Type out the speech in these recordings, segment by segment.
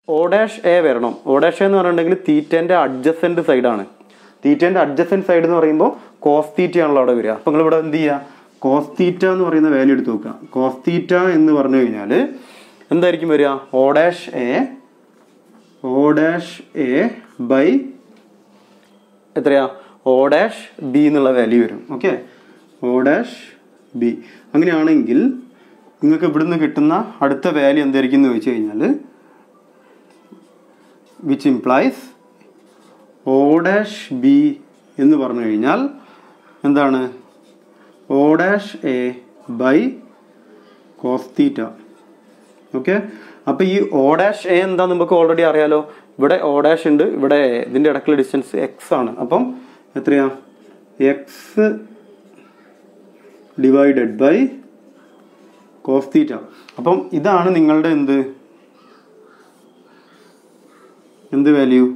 O dash A വരണം O dash A എന്ന് പറഞ്ഞിട്ടുണ്ടെങ്കിൽ തീറ്റേൻ്റെ അഡ്ജസൻറ്റ് സൈഡാണ് തീറ്റേൻ്റെ അഡ്ജസൻറ്റ് സൈഡ് എന്ന് പറയുമ്പോൾ കോസ് തീറ്റ ആണല്ലോ അവിടെ വരിക അപ്പോൾ നിങ്ങൾ ഇവിടെ എന്ത് ചെയ്യുക കോസ് തീറ്റ എന്ന് പറയുന്ന വാല്യൂ എടുത്ത് നോക്കുക കോസ് തീറ്റ എന്ന് പറഞ്ഞു കഴിഞ്ഞാൽ എന്തായിരിക്കും വരിക O dash A O dash A by എത്രയാ ഒ ഡാഷ് ബി എന്നുള്ള വാല്യൂ വരും ഓക്കെ ഒ ഡാഷ് ബി അങ്ങനെയാണെങ്കിൽ നിങ്ങൾക്ക് ഇവിടുന്ന് കിട്ടുന്ന അടുത്ത വാല്യൂ എന്തായിരിക്കും എന്ന് ചോദിച്ചു കഴിഞ്ഞാൽ which implies O dash B എന്ന് പറഞ്ഞു കഴിഞ്ഞാൽ എന്താണ് O dash A by cos theta okay അപ്പോൾ ഈ ഒ ഡാഷ് എ എന്താ നമുക്ക് ഓൾറെഡി അറിയാലോ ഇവിടെ ഒ ഡാഷ് ഉണ്ട് ഇവിടെ ഇതിൻ്റെ ഇടയ്ക്കുള്ള ഡിസ്റ്റൻസ് എക്സ് ആണ് അപ്പം എത്രയാ എക്സ് ഡിവൈഡഡ് ബൈ കോസ്തീറ്റ അപ്പം ഇതാണ് നിങ്ങളുടെ എന്ത് എന്ത് വാല്യൂ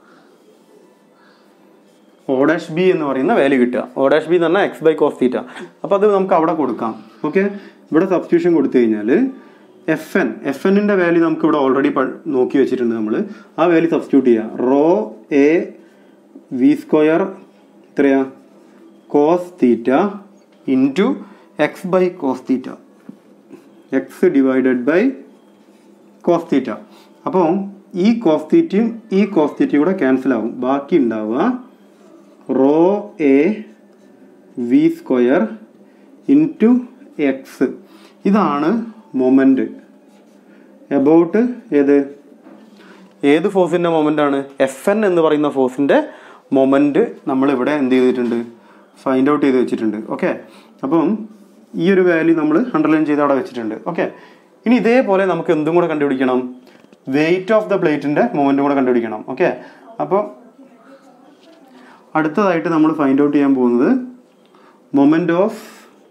ഒ ഡാഷ് ബി എന്ന് പറയുന്ന വാല്യൂ കിട്ടുക ഒ ഡാഷ് ബി എന്ന് പറഞ്ഞാൽ എക്സ് ബൈ കോസ് തീറ്റ അപ്പോൾ അത് നമുക്ക് അവിടെ കൊടുക്കാം ഓക്കെ ഇവിടെ സബ്സ്റ്റിറ്റ്യൂഷൻ കൊടുത്തു കഴിഞ്ഞാൽ എഫ് എൻ എഫ് എന്നിൻ്റെ വാല്യൂ നമുക്ക് ഇവിടെ ഓൾറെഡി നോക്കി വെച്ചിട്ടുണ്ട് നമ്മൾ ആ വാല്യൂ സബ്സ്റ്റിറ്റ്യൂട്ട് ചെയ്യുക റോ എ വി സ്ക്വയർ എത്രയാ cos theta into X by cos theta X divided by cos theta അപ്പോൾ ഈ കോസ് തീറ്റയും ഈ കോസ് തീറ്റയും കൂടെ ക്യാൻസൽ ആവും ബാക്കി ഉണ്ടാവുക rho A V square into X ഇതാണ് മൊമെൻ്റ് എബൌട്ട് ഏത് ഏത് ഫോഴ്സിൻ്റെ മൊമെൻ്റ് ആണ് എഫ് എൻ എന്ന് പറയുന്ന ഫോഴ്സിൻ്റെ മൊമെൻ്റ് നമ്മളിവിടെ എന്ത് ചെയ്തിട്ടുണ്ട് ഫൈൻഡ് ഔട്ട് ചെയ്ത് വെച്ചിട്ടുണ്ട് ഓക്കെ അപ്പം ഈ ഒരു വാല്യൂ നമ്മൾ അണ്ടർലൈൻ ചെയ്ത് അവിടെ വെച്ചിട്ടുണ്ട് ഓക്കെ ഇനി ഇതേപോലെ നമുക്ക് എന്തും കൂടെ കണ്ടുപിടിക്കണം വെയിറ്റ് ഓഫ് ദ പ്ലേറ്റിൻ്റെ മൊമെൻറ്റും കൂടെ കണ്ടുപിടിക്കണം ഓക്കെ അപ്പോൾ അടുത്തതായിട്ട് നമ്മൾ ഫൈൻഡ് ഔട്ട് ചെയ്യാൻ പോകുന്നത് മൊമെന്റ് ഓഫ്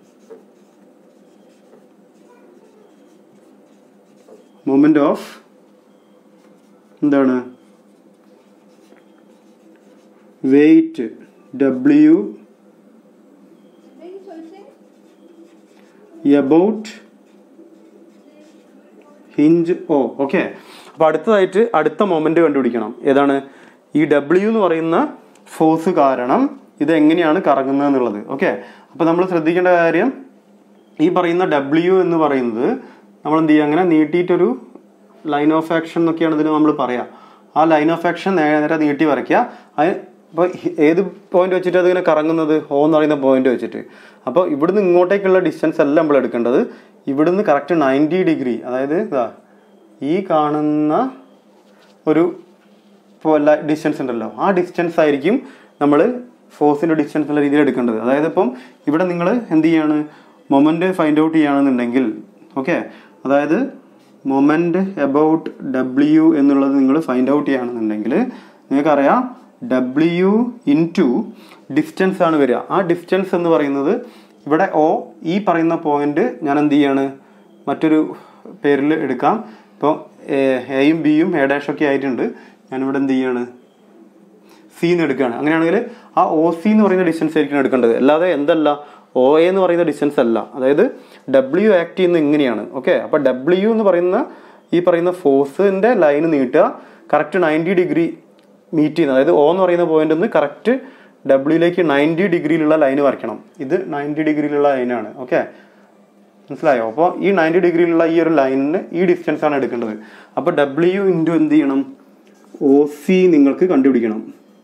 മൊമെന്റ് ഓഫ് എന്താണ് weight W about hinge O okay അപ്പോൾ അടുത്തതായിട്ട് അടുത്ത മൊമെന്റ് കണ്ടുപിടിക്കണം ഏതാണ് ഈ ഡബ്ല്യു എന്ന് പറയുന്ന ഫോഴ്സ് കാരണം ഇത് എങ്ങനെയാണ് കറങ്ങുന്നത് എന്നുള്ളത് ഓക്കെ അപ്പോൾ നമ്മൾ ശ്രദ്ധിക്കേണ്ട കാര്യം ഈ പറയുന്ന ഡബ്ല്യു എന്ന് പറയുന്നത് നമ്മൾ എന്ത് ചെയ്യുക അങ്ങനെ നീട്ടിയിട്ടൊരു ലൈൻ ഓഫ് ആക്ഷൻ എന്നൊക്കെയാണ് ഇതിന് നമ്മൾ പറയാം ആ ലൈൻ ഓഫ് ആക്ഷൻ നേരെ നീട്ടി വരയ്ക്കുക അത് ഇപ്പോൾ ഏത് പോയിന്റ് വെച്ചിട്ട് അതിങ്ങനെ കറങ്ങുന്നത് ഓ എന്ന് പറയുന്ന പോയിന്റ് വെച്ചിട്ട് അപ്പോൾ ഇവിടുന്ന് ഇങ്ങോട്ടേക്കുള്ള ഡിസ്റ്റൻസ് അല്ല നമ്മൾ എടുക്കേണ്ടത് ഇവിടുന്ന് കറക്റ്റ് നയൻറ്റി ഡിഗ്രി അതായത് ഇതാ ഈ കാണുന്ന ഒരു ഡിസ്റ്റൻസ് ഉണ്ടല്ലോ ആ ഡിസ്റ്റൻസ് ആയിരിക്കും നമ്മൾ ഫോഴ്സിൻ്റെ ഡിസ്റ്റൻസ് ഉള്ള രീതിയിൽ എടുക്കേണ്ടത് അതായത് ഇപ്പം ഇവിടെ നിങ്ങൾ എന്ത് ചെയ്യാണ് മൊമെൻ്റ് ഫൈൻഡ് ഔട്ട് ചെയ്യുകയാണെന്നുണ്ടെങ്കിൽ ഓക്കെ അതായത് മൊമെൻ്റ് എബൌട്ട് ഡബ്ല്യു എന്നുള്ളത് നിങ്ങൾ ഫൈൻഡ് ഔട്ട് ചെയ്യുകയാണെന്നുണ്ടെങ്കിൽ നിങ്ങൾക്കറിയാം ഡബ്ല്യു ഇൻ ടു ഡിസ്റ്റൻസ് ആണ് വരിക ആ ഡിസ്റ്റൻസ് എന്ന് പറയുന്നത് ഇവിടെ ഓ ഈ പറയുന്ന പോയിന്റ് ഞാൻ എന്ത് ചെയ്യാണ് മറ്റൊരു പേരിൽ എടുക്കാം ഇപ്പോൾ എയും ബിയും എ ഡാഷ് ഒക്കെ ആയിട്ടുണ്ട് ഞാനിവിടെ എന്ത് ചെയ്യാണ് സി എന്ന് എടുക്കുകയാണ് അങ്ങനെയാണെങ്കിൽ ആ ഒ സി എന്ന് പറയുന്ന ഡിസ്റ്റൻസ് ആയിരിക്കും എടുക്കേണ്ടത് അല്ലാതെ എന്തല്ല ഒ എ എന്ന് പറയുന്ന ഡിസ്റ്റൻസ് അല്ല അതായത് ഡബ്ല്യു ആക്ട് ചെയ്യുന്നത് ഇങ്ങനെയാണ് ഓക്കെ അപ്പോൾ ഡബ്ല്യു എന്ന് പറയുന്ന ഈ പറയുന്ന ഫോഴ്സിൻ്റെ ലൈൻ നീട്ടുക കറക്റ്റ് നയൻറ്റി ഡിഗ്രി മീറ്റ് ചെയ്യുന്നത് അതായത് ഒ എന്ന് പറയുന്ന പോയിന്റ് ഒന്ന് കറക്റ്റ് ഡബ്ല്യൂയിലേക്ക് നയൻറ്റി ഡിഗ്രിയിലുള്ള ലൈൻ വരയ്ക്കണം ഇത് നയൻറ്റി ഡിഗ്രിയിലുള്ള ലൈനാണ് ഓക്കെ മനസ്സിലായോ അപ്പോൾ ഈ നയൻറ്റി ഡിഗ്രിയിലുള്ള ഈ ഒരു ലൈനിന് ഈ ഡിസ്റ്റൻസ് ആണ് എടുക്കേണ്ടത് അപ്പോൾ ഡബ്ല്യു ഇൻറ്റു എന്ത് ചെയ്യണം ഒ സി നിങ്ങൾക്ക് കണ്ടുപിടിക്കണം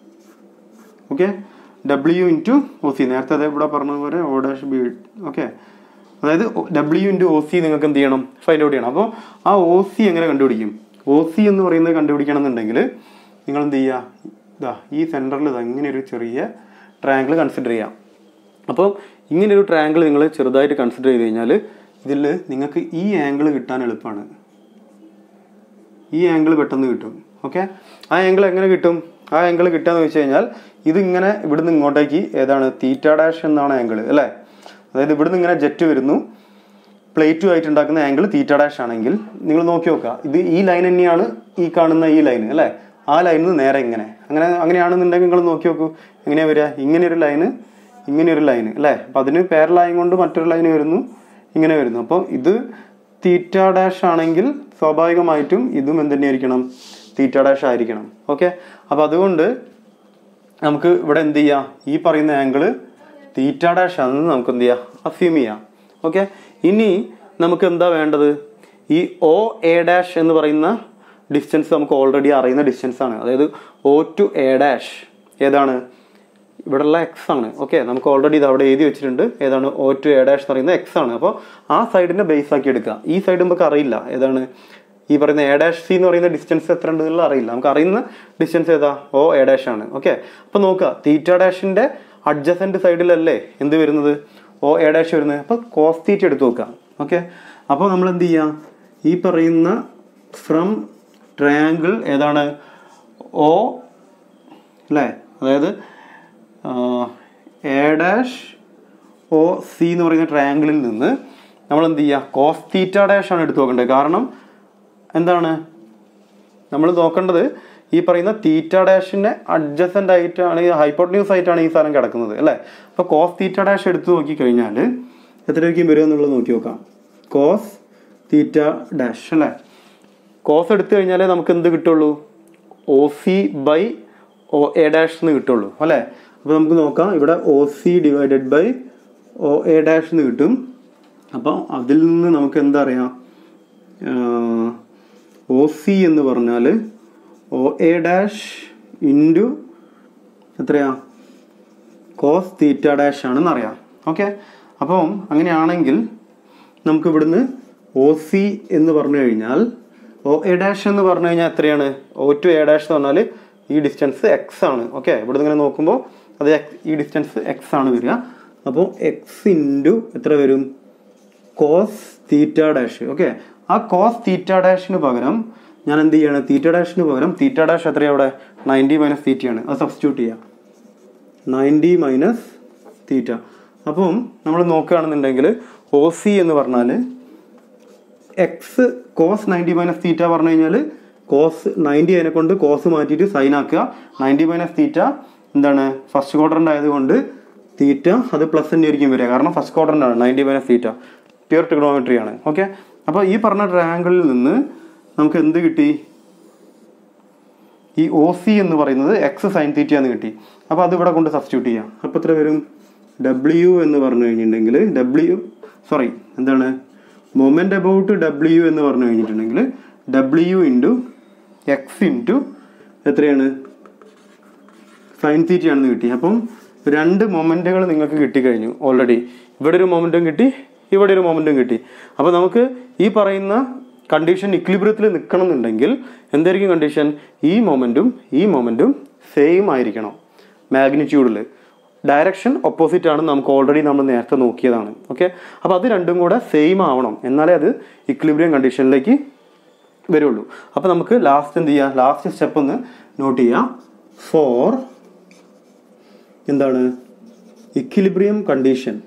okay W into O C നേരത്തെ അതേ ഇവിടെ പറഞ്ഞതുപോലെ ഒ ഡാഷ് ബി ഓക്കെ അതായത് ഡബ്ല്യു ഇൻറ്റു ഒ സി നിങ്ങൾക്ക് എന്ത് ചെയ്യണം ഫൈൻഡ് ഔട്ട് ചെയ്യണം അപ്പോൾ ആ ഒ സി എങ്ങനെ കണ്ടുപിടിക്കും ഒ സി എന്ന് പറയുന്നത് കണ്ടുപിടിക്കണം എന്നുണ്ടെങ്കിൽ നിങ്ങൾ എന്ത് ചെയ്യുക ഇതാ ഈ സെൻറ്ററിൽ ഇതാ ഇങ്ങനെ ഒരു ചെറിയ ട്രയാങ്കിൾ കൺസിഡർ ചെയ്യാം അപ്പോൾ ഇങ്ങനെ ഒരു ട്രയാങ്കിൾ നിങ്ങൾ ചെറുതായിട്ട് കൺസിഡർ ചെയ്ത് കഴിഞ്ഞാൽ ഇതിൽ നിങ്ങൾക്ക് ഈ ആംഗിൾ കിട്ടാൻ എളുപ്പമാണ് ഈ ആംഗിൾ പെട്ടെന്ന് കിട്ടും ഓക്കെ ആ ആംഗിൾ എങ്ങനെ കിട്ടും ആ ആംഗിൾ കിട്ടുകയെന്ന് വെച്ച് കഴിഞ്ഞാൽ ഇതിങ്ങനെ ഇവിടുന്ന് ഇങ്ങോട്ടേക്ക് ഏതാണ് തീറ്റ ഡാഷ് എന്നാണ് ആംഗിൾ അല്ലേ അതായത് ഇവിടുന്ന് ഇങ്ങനെ ജെറ്റ് വരുന്നു പ്ലേറ്റും ആയിട്ട് ഉണ്ടാക്കുന്ന ആംഗിൾ തീറ്റ ഡാഷ് ആണെങ്കിൽ നിങ്ങൾ നോക്കി നോക്കുക ഇത് ഈ ലൈൻ തന്നെയാണ് ഈ കാണുന്ന ഈ ലൈൻ അല്ലേ ആ ലൈനിൽ നിന്ന് നേരെ ഇങ്ങനെ അങ്ങനെ അങ്ങനെയാണെന്നുണ്ടെങ്കിൽ നിങ്ങൾ നോക്കി നോക്കൂ എങ്ങനെയാ വരിക ഇങ്ങനെ ഒരു ലൈന് ഇങ്ങനെ ഒരു ലൈന് അല്ലേ അപ്പം അതിന് പാരലായും കൊണ്ട് മറ്റൊരു ലൈൻ വരുന്നു ഇങ്ങനെ വരുന്നു അപ്പോൾ ഇത് തീറ്റ ഡാഷ് ആണെങ്കിൽ സ്വാഭാവികമായിട്ടും ഇതും എന്ത് തന്നെയായിരിക്കണം തീറ്റ ഡാഷ് ആയിരിക്കണം ഓക്കെ അപ്പോൾ അതുകൊണ്ട് നമുക്ക് ഇവിടെ എന്ത് ചെയ്യാം ഈ പറയുന്ന ആംഗിള് തീറ്റ ഡാഷ് ആണെന്ന് നമുക്ക് എന്ത് ചെയ്യാം അസ്യൂം ചെയ്യാം ഓക്കെ ഇനി നമുക്ക് എന്താ വേണ്ടത് ഈ ഒ എ ഡാഷ് എന്ന് പറയുന്ന ഡിസ്റ്റൻസ് നമുക്ക് ഓൾറെഡി അറിയുന്ന ഡിസ്റ്റൻസ് ആണ് അതായത് ഒ ടു എ ഡാഷ് ഏതാണ് ഇവിടെയുള്ള എക്സ് ആണ് ഓക്കെ നമുക്ക് ഓൾറെഡി ഇത് അവിടെ എഴുതി വെച്ചിട്ടുണ്ട് ഏതാണ് ഒ ടു എ ഡാഷ് എന്ന് പറയുന്നത് എക്സ് ആണ് അപ്പോൾ ആ സൈഡിനെ ബേസ് ആക്കി എടുക്കുക ഈ സൈഡ് നമുക്ക് അറിയില്ല ഏതാണ് ഈ പറയുന്ന എ ഡാഷ് സി എന്ന് പറയുന്ന ഡിസ്റ്റൻസ് എത്ര ഉണ്ട് എന്നുള്ളത് അറിയില്ല നമുക്ക് അറിയുന്ന ഡിസ്റ്റൻസ് ഏതാ ഓ എ ഡാഷ് ആണ് ഓക്കെ അപ്പോൾ നോക്കുക തീറ്റ ഡാഷിന്റെ അഡ്ജസന്റ് സൈഡിലല്ലേ എന്ത് വരുന്നത് ഓ എ ഡാഷ് വരുന്നത് അപ്പോൾ കോസ് തീറ്റ എടുത്ത് നോക്കുക ഓക്കെ അപ്പോൾ നമ്മൾ എന്ത് ചെയ്യാം ഈ പറയുന്ന ഫ്രം ട്രയാങ്കിൾ ഏതാണ് ഓ അല്ലേ അതായത് എ ഡാഷ് ഒ സി എന്ന് പറയുന്ന ട്രയാങ്കിളിൽ നിന്ന് നമ്മൾ എന്ത് ചെയ്യുക കോസ് തീറ്റ ഡാഷ് ആണ് എടുത്ത് നോക്കേണ്ടത് കാരണം എന്താണ് നമ്മൾ നോക്കേണ്ടത് ഈ പറയുന്ന തീറ്റ ഡാഷിന്റെ അഡ്ജസന്റ് ആയിട്ടാണ് ഈ ഹൈപ്പോട്ന്യൂസ് ആയിട്ടാണ് ഈ സാധനം കിടക്കുന്നത് അല്ലേ അപ്പോൾ കോസ് തീറ്റ ഡാഷ് എടുത്ത് നോക്കി കഴിഞ്ഞാൽ എത്രയൊക്കെയും വരും എന്നുള്ളത് നോക്കി നോക്കാം കോസ് തീറ്റ ഡാഷ് അല്ലേ കോസ് എടുത്തു കഴിഞ്ഞാലേ നമുക്ക് എന്ത് കിട്ടുള്ളൂ O C by O A dash എന്ന് കിട്ടുള്ളൂ അല്ലേ അപ്പോൾ നമുക്ക് നോക്കാം ഇവിടെ O C divided by O A dash എന്ന് കിട്ടും അപ്പോൾ അതിൽ നിന്ന് നമുക്ക് എന്താ അറിയാം ഒ സി എന്ന് പറഞ്ഞാൽ ഒ എ ഡാഷ് ഇൻറ്റു എത്രയാ കോസ് തീറ്റ ഡാഷ് ആണെന്ന് അറിയാം ഓക്കെ അപ്പം അങ്ങനെയാണെങ്കിൽ നമുക്ക് ഇവിടുന്ന് ഒ സി എന്ന് പറഞ്ഞു കഴിഞ്ഞാൽ ഒ എ ഡാഷ് എന്ന് പറഞ്ഞു കഴിഞ്ഞാൽ എത്രയാണ് ഒ ടു എ ഡാഷ് എന്ന് പറഞ്ഞാൽ ഈ ഡിസ്റ്റൻസ് എക്സ് ആണ് ഓക്കെ ഇവിടുന്ന് ഇങ്ങനെ നോക്കുമ്പോൾ അത് X- ഈ ഡിസ്റ്റൻസ് എക്സ് ആണ് വരിക അപ്പോൾ എക്സ് ഇൻറ്റു എത്ര വരും കോസ് തീറ്റ ഡാഷ് ഓക്കെ ആ കോസ് തീറ്റ ഡാഷിന് പകരം ഞാൻ എന്ത് ചെയ്യാണ് തീറ്റ ഡാഷിന് പകരം തീറ്റ ഡാഷ് എത്രയാണ് അവിടെ നയൻറ്റി മൈനസ് തീറ്റയാണ് അത് സബ്സ്റ്റിറ്റ്യൂട്ട് ചെയ്യാം നയൻറ്റി മൈനസ് തീറ്റ അപ്പം നമ്മൾ നോക്കുകയാണെന്നുണ്ടെങ്കിൽ ഒ സി എന്ന് പറഞ്ഞാൽ X cos ninety minus theta പറഞ്ഞു കഴിഞ്ഞാൽ കോസ് നയൻറ്റി അതിനെ കൊണ്ട് കോസ് മാറ്റിയിട്ട് സൈൻ ആക്കുക നയൻറ്റി മൈനസ് തീറ്റ എന്താണ് ഫസ്റ്റ് ക്വാഡ്രൻ്റ് ആയതുകൊണ്ട് തീറ്റ അത് പ്ലസ് തന്നെ ആയിരിക്കും വരിക കാരണം ഫസ്റ്റ് ക്വാഡ്രൻ്റ് ആണ് ninety minus theta pure trigonometry ആണ് ഓക്കെ അപ്പോൾ ഈ പറഞ്ഞ ട്രയാങ്കിളിൽ നിന്ന് നമുക്ക് എന്ത് കിട്ടി ഈ ഒ സി എന്ന് പറയുന്നത് എക്സ് സൈൻ തീറ്റ എന്ന് കിട്ടി അപ്പോൾ അത് ഇവിടെ കൊണ്ട് സബ്സ്റ്റിറ്റ്യൂട്ട് ചെയ്യാം അപ്പോൾ എത്ര വരും ഡബ്ല്യു എന്ന് പറഞ്ഞു കഴിഞ്ഞിട്ടുണ്ടെങ്കിൽ ഡബ്ല്യു സോറി എന്താണ് മൊമെൻ്റ് അബൌട്ട് ഡബ്ല്യു എന്ന് പറഞ്ഞു കഴിഞ്ഞിട്ടുണ്ടെങ്കിൽ ഡബ്ല്യു ഇൻറ്റു എക്സ് ഇൻറ്റു എത്രയാണ് സൈൻ തീറ്റ ആണെന്ന് കിട്ടി അപ്പം രണ്ട് മൊമെൻറ്റുകൾ നിങ്ങൾക്ക് കിട്ടിക്കഴിഞ്ഞു ഓൾറെഡി ഇവിടെ ഒരു മൊമെൻറ്റും കിട്ടി ഇവിടെ ഒരു മൊമെൻറ്റും കിട്ടി അപ്പോൾ നമുക്ക് ഈ പറയുന്ന കണ്ടീഷൻ ഇക്ലിബ്രിയത്തിൽ നിൽക്കണം എന്നുണ്ടെങ്കിൽ എന്തായിരിക്കും കണ്ടീഷൻ ഈ മൊമെൻറ്റും ഈ മൊമെൻറ്റും സെയിം ആയിരിക്കണം മാഗ്നിറ്റ്യൂഡിൽ ഡയറക്ഷൻ ഓപ്പോസിറ്റ് ആണ് നമുക്ക് ഓൾറെഡി നമ്മൾ നേരത്തെ നോക്കിയതാണ് ഓക്കെ അപ്പോൾ അത് രണ്ടും കൂടെ സെയിം ആവണം എന്നാലേ അത് ഇക്ലിബ്രിയം കണ്ടീഷനിലേക്ക് വരുള്ളൂ അപ്പോൾ നമുക്ക് ലാസ്റ്റ് എന്ത് ചെയ്യാം ലാസ്റ്റ് സ്റ്റെപ്പ് ഒന്ന് നോട്ട് ചെയ്യാം ഫോർ എന്താണ് equilibrium condition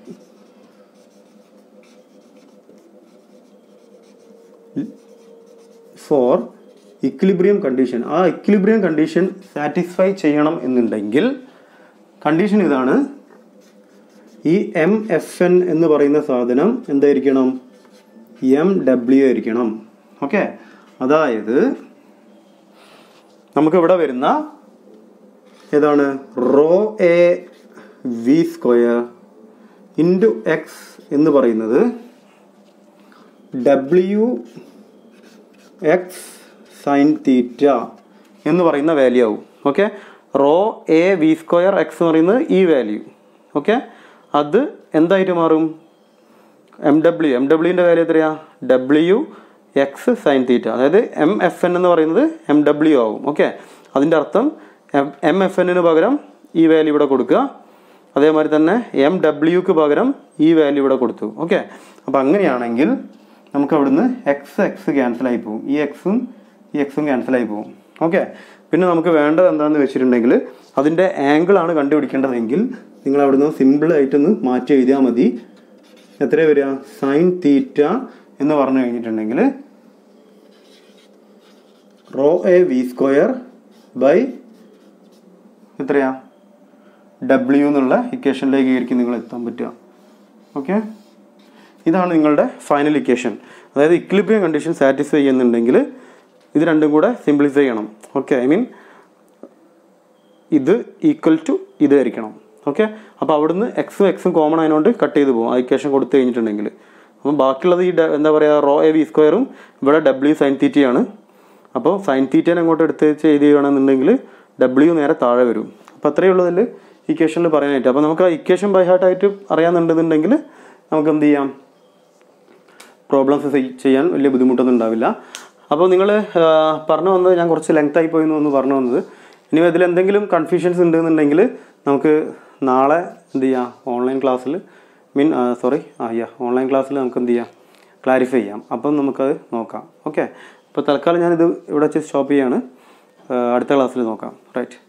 for equilibrium condition ആ ഇക്വിലിബ്രിയം കണ്ടീഷൻ സാറ്റിസ്ഫൈ ചെയ്യണം എന്നുണ്ടെങ്കിൽ കണ്ടീഷൻ ഇതാണ് ഈ എം എഫ് എൻ എന്ന് പറയുന്ന സാധനം എന്തായിരിക്കണം എം ഡബ്ല്യു ആയിരിക്കണം ഓക്കെ അതായത് നമുക്കിവിടെ വരുന്ന ഏതാണ് rho A V square into X എന്ന് പറയുന്നത് ഡബ്ല്യു എക്സ് സൈൻ തീറ്റ എന്ന് പറയുന്ന വാല്യൂ ആവും okay rho A V square X എന്ന് പറയുന്നത് ഈ വാല്യൂ ഓക്കെ അത് എന്തായിട്ട് മാറും എം ഡബ്ല്യു എം ഡബ്ല്യുവിൻ്റെ വാല്യൂ എത്രയാ ഡബ്ല്യു എക്സ് സൈൻ തീറ്റ അതായത് എം എഫ് എൻ എന്ന് പറയുന്നത് എം ഡബ്ല്യു ആവും ഓക്കെ അതിൻ്റെ അർത്ഥം എം എഫ് എന്നിന് പകരം ഈ വാല്യൂ ഇവിടെ കൊടുക്കുക അതേമാതിരി തന്നെ എം ഡബ്ല്യുക്ക് പകരം ഈ വാല്യൂ ഇവിടെ കൊടുത്തു ഓക്കെ അപ്പോൾ അങ്ങനെയാണെങ്കിൽ നമുക്ക് അവിടുന്ന് എക്സ് എക്സ് ക്യാൻസൽ ആയി പോകും ഈ എക്സും ഈ എക്സും ക്യാൻസൽ ആയി പോകും ഓക്കെ പിന്നെ നമുക്ക് വേണ്ടത് എന്താണെന്ന് വെച്ചിട്ടുണ്ടെങ്കിൽ അതിൻ്റെ ആംഗിളാണ് കണ്ടുപിടിക്കേണ്ടതെങ്കിൽ നിങ്ങൾ അവിടുന്ന് സിമ്പിൾ ആയിട്ടൊന്ന് മാറ്റി എഴുതിയാൽ മതി എത്ര വരിക സൈൻ തീറ്റ എന്ന് പറഞ്ഞു കഴിഞ്ഞിട്ടുണ്ടെങ്കിൽ rho A V square by എത്രയാ ഡബ്ല്യു എന്നുള്ള ഇക്വേഷനിലേക്ക് ആയിരിക്കും നിങ്ങൾ എത്താൻ പറ്റുക ഓക്കെ ഇതാണ് നിങ്ങളുടെ ഫൈനൽ ഇക്വേഷൻ അതായത് ഇക്ലിബ്രിയം കണ്ടീഷൻ സാറ്റിസ്ഫൈ ചെയ്യുന്നുണ്ടെങ്കിൽ ഇത് രണ്ടും കൂടെ സിംപ്ലിഫൈ ചെയ്യണം ഓക്കെ ഐ മീൻ ഇത് ഈക്വൽ ടു ഇതായിരിക്കണം ഓക്കെ അപ്പോൾ അവിടുന്ന് എക്സും എക്സും കോമൺ ആയതുകൊണ്ട് കട്ട് ചെയ്ത് പോകും ആ ഇക്വേഷൻ കൊടുത്തു കഴിഞ്ഞിട്ടുണ്ടെങ്കിൽ അപ്പം ബാക്കിയുള്ളത് ഈ ഡ- എന്താ പറയുക റോ എ വി സ്ക്വയറും ഇവിടെ ഡബ്ല്യു സൈൻ തീറ്റയാണ് അപ്പോൾ സൈൻ തീറ്റേനെ അങ്ങോട്ട് എടുത്ത് വെച്ച് എഴുതി ചെയ്യണമെന്നുണ്ടെങ്കിൽ ഡബ്ല്യു നേരെ താഴെ വരും അപ്പോൾ അത്രയേ ഉള്ളതിൽ ഇക്വേഷനിൽ പറയാനായിട്ട് അപ്പോൾ നമുക്ക് ആ ഇക്വേഷൻ ബൈ ഹാർട്ടായിട്ട് അറിയാമെന്നുണ്ടെന്നുണ്ടെങ്കിൽ നമുക്ക് എന്ത് ചെയ്യാം പ്രോബ്ലംസ് ചെയ്യാൻ വലിയ ബുദ്ധിമുട്ടൊന്നും ഉണ്ടാവില്ല അപ്പോൾ നിങ്ങൾ പറഞ്ഞു വന്നത് ഞാൻ കുറച്ച് ലെങ്ത് ആയി പോയി എന്ന് പറഞ്ഞു വന്നത് ഇനി ഇതിൽ എന്തെങ്കിലും കൺഫ്യൂഷൻസ് ഉണ്ടെന്നുണ്ടെങ്കിൽ നമുക്ക് നാളെ എന്ത് ചെയ്യാം ഓൺലൈൻ ക്ലാസ്സിൽ മീൻ സോറി ആ യാ ഓൺലൈൻ ക്ലാസ്സിൽ നമുക്ക് എന്ത് ചെയ്യാം ക്ലാരിഫൈ ചെയ്യാം അപ്പം നമുക്കത് നോക്കാം ഓക്കെ അപ്പോൾ തൽക്കാലം ഞാനിത് ഇവിടെ വെച്ച് സ്റ്റോപ്പ് ചെയ്യാണ് ആ, അടുത്ത ക്ലാസ്സിൽ നോക്കാം റൈറ്റ്